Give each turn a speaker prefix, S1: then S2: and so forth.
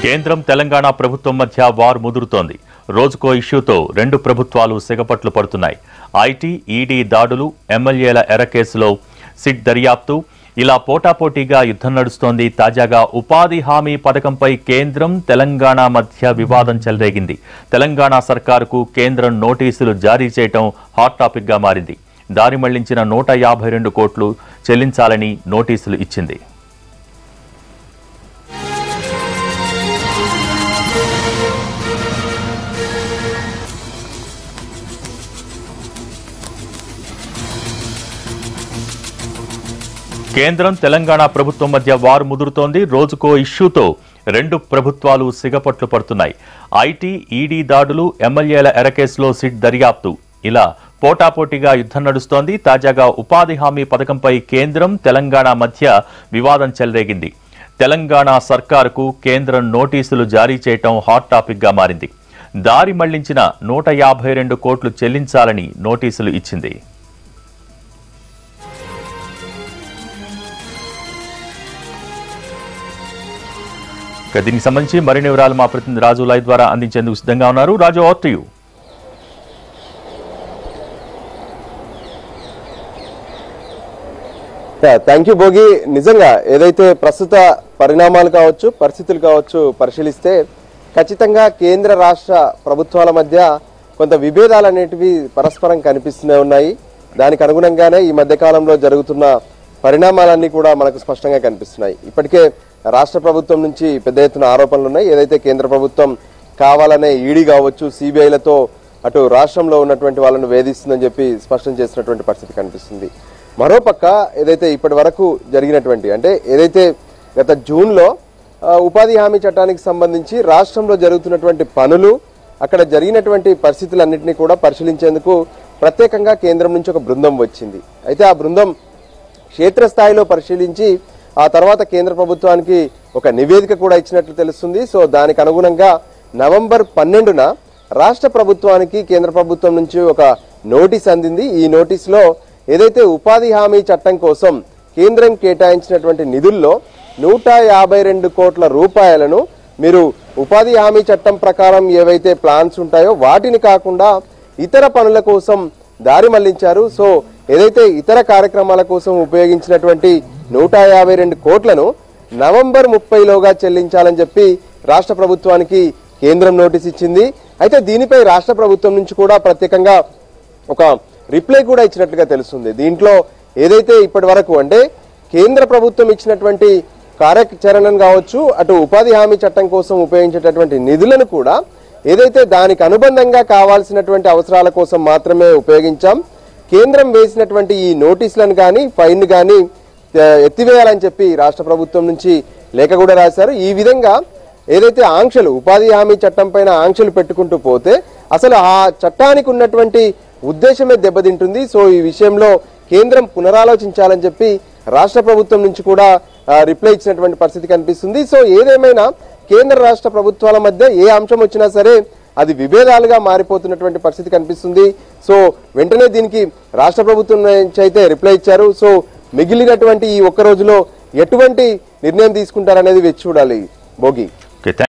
S1: కేంద్రం తెలంగాణ ప్రభుత్వం మధ్య వార్ ముదురుతోంది రోజుకో ఇష్యూతో రెండు ప్రభుత్వాలు సిగపట్లు పడుతున్నాయి ఐటీ ఈడీ దాడులు ఎమ్మెల్యేల ఎర కేసులో సిట్ దర్యాప్తు ఇలా పోటాపోటీగా యుద్ధం నడుస్తోంది తాజాగా ఉపాధి హామీ పథకంపై కేంద్రం తెలంగాణ మధ్య వివాదం చెలరేగింది తెలంగాణ సర్కారుకు కేంద్రం నోటీసులు జారీ చేయటం హాట్ టాపిక్ గా మారింది దారి మళ్లించిన నూట యాభై రెండు కోట్లు చెల్లించాలని నోటీసులు ఇచ్చింది కేంద్రం తెలంగాణ ప్రభుత్వం మధ్య వారు ముదురుతోంది రోజుకో ఇష్యూతో రెండు ప్రభుత్వాలు సిగపట్లు పడుతున్నాయి ఐటీ ఈడీ దాడులు ఎమ్మెల్యేల ఎరకేసులో సిట్ దర్యాప్తు ఇలా పోటాపోటీగా యుద్ధం నడుస్తోంది తాజాగా ఉపాధి హామీ పథకంపై కేంద్రం తెలంగాణ మధ్య వివాదం చెలరేగింది తెలంగాణ సర్కారుకు కేంద్రం నోటీసులు జారీ చేయటం హాట్ టాపిక్ గా మారింది దారి మళ్లించిన నూట యాభై రెండు కోట్లు చెల్లించాలని నోటీసులు ఇచ్చింది ఇక దీనికి సంబంధించి మరిన్ని వివరాలు మా ప్రతినిధి రాజు లైవ్ ద్వారా అందించేందుకు సిద్ధంగా ఉన్నారు Raju R to you
S2: thank you Bhogi నిజంగా ఏదైతే ప్రస్తుత పరిణామాలు కావచ్చు పరిస్థితులు కావచ్చు పరిశీలిస్తే ఖచ్చితంగా కేంద్ర రాష్ట్ర ప్రభుత్వాల మధ్య కొంత విభేదాలు అనేటివి పరస్పరం కనిపిస్తూనే ఉన్నాయి దానికి అనుగుణంగానే ఈ మధ్య కాలంలో జరుగుతున్న పరిణామాలన్నీ కూడా మనకు స్పష్టంగా కనిపిస్తున్నాయి ఇప్పటికే రాష్ట్ర ప్రభుత్వం నుంచి పెద్ద ఎత్తున ఆరోపణలు ఉన్నాయి ఏదైతే కేంద్ర ప్రభుత్వం కావాలనే ఈడీ కావచ్చు సిబిఐలతో అటు రాష్ట్రంలో ఉన్నటువంటి వాళ్ళను వేధిస్తుందని చెప్పి స్పష్టం చేసినటువంటి పరిస్థితి కనిపిస్తుంది మరోపక్క ఏదైతే ఇప్పటి వరకు జరిగినటువంటి అంటే ఏదైతే గత జూన్లో ఆ, ఉపాధి హామీ చట్టానికి సంబంధించి రాష్ట్రంలో జరుగుతున్నటువంటి పనులు అక్కడ జరిగినటువంటి పరిస్థితులన్నింటినీ కూడా పరిశీలించేందుకు ప్రత్యేకంగా కేంద్రం నుంచి ఒక బృందం వచ్చింది అయితే ఆ బృందం క్షేత్రస్థాయిలో పరిశీలించి ఆ తర్వాత కేంద్ర ప్రభుత్వానికి ఒక నివేదిక కూడా ఇచ్చినట్లు తెలుస్తుంది సో దానికి అనుగుణంగా నవంబర్ పన్నెండున రాష్ట్ర ప్రభుత్వానికి కేంద్ర ప్రభుత్వం నుంచి ఒక నోటీస్ అందింది ఈ నోటీసులో ఏదైతే ఉపాధి హామీ చట్టం కోసం కేంద్రం కేటాయించినటువంటి నిధుల్లో నూట యాభై రెండు కోట్ల రూపాయలను మీరు ఉపాధి హామీ చట్టం ప్రకారం ఏవైతే ప్లాన్స్ ఉంటాయో వాటిని కాకుండా ఇతర పనుల కోసం దారి మళ్లించారు సో ఏదైతే ఇతర కార్యక్రమాల కోసం ఉపయోగించినటువంటి నూట యాభై రెండు కోట్లను నవంబర్ ముప్పైలోగా చెల్లించాలని చెప్పి రాష్ట్ర ప్రభుత్వానికి కేంద్రం నోటీస్ ఇచ్చింది అయితే దీనిపై రాష్ట్ర ప్రభుత్వం నుంచి కూడా ప్రత్యేకంగా ఒక రిప్లై కూడా ఇచ్చినట్లుగా తెలుస్తుంది దీంట్లో ఏదైతే ఇప్పటి వరకు అంటే కేంద్ర ప్రభుత్వం ఇచ్చినటువంటి కార్యాచరణను కావచ్చు అటు ఉపాధి హామీ చట్టం కోసం ఉపయోగించేటటువంటి నిధులను కూడా ఏదైతే దానికి అనుబంధంగా కావాల్సినటువంటి అవసరాల కోసం మాత్రమే ఉపయోగించాం కేంద్రం వేసినటువంటి ఈ నోటీసులను కానీ ఫైన్ కానీ ఎత్తివేయాలని చెప్పి రాష్ట్ర ప్రభుత్వం నుంచి లేఖ కూడా రాశారు ఈ విధంగా ఏదైతే ఆంక్షలు ఉపాధి హామీ చట్టం పైన ఆంక్షలు పెట్టుకుంటూ పోతే అసలు ఆ చట్టానికి ఉన్నటువంటి ఉద్దేశమే దెబ్బతింటుంది సో ఈ విషయంలో కేంద్రం పునరాలోచించాలని చెప్పి రాష్ట్ర ప్రభుత్వం నుంచి కూడా ఆ, రిప్లై ఇచ్చినటువంటి పరిస్థితి కనిపిస్తుంది సో ఏదేమైనా కేంద్ర రాష్ట్ర ప్రభుత్వాల మధ్య ఏ అంశం వచ్చినా సరే అది విభేదాలుగా మారిపోతున్నటువంటి పరిస్థితి కనిపిస్తుంది సో వెంటనే దీనికి రాష్ట్ర ప్రభుత్వం నుంచి అయితే రిప్లై ఇచ్చారు సో మిగిలినటువంటి ఈ ఒక్క రోజులో ఎటువంటి నిర్ణయం తీసుకుంటారనేది వేచి చూడాలి భోగి
S1: ఓకే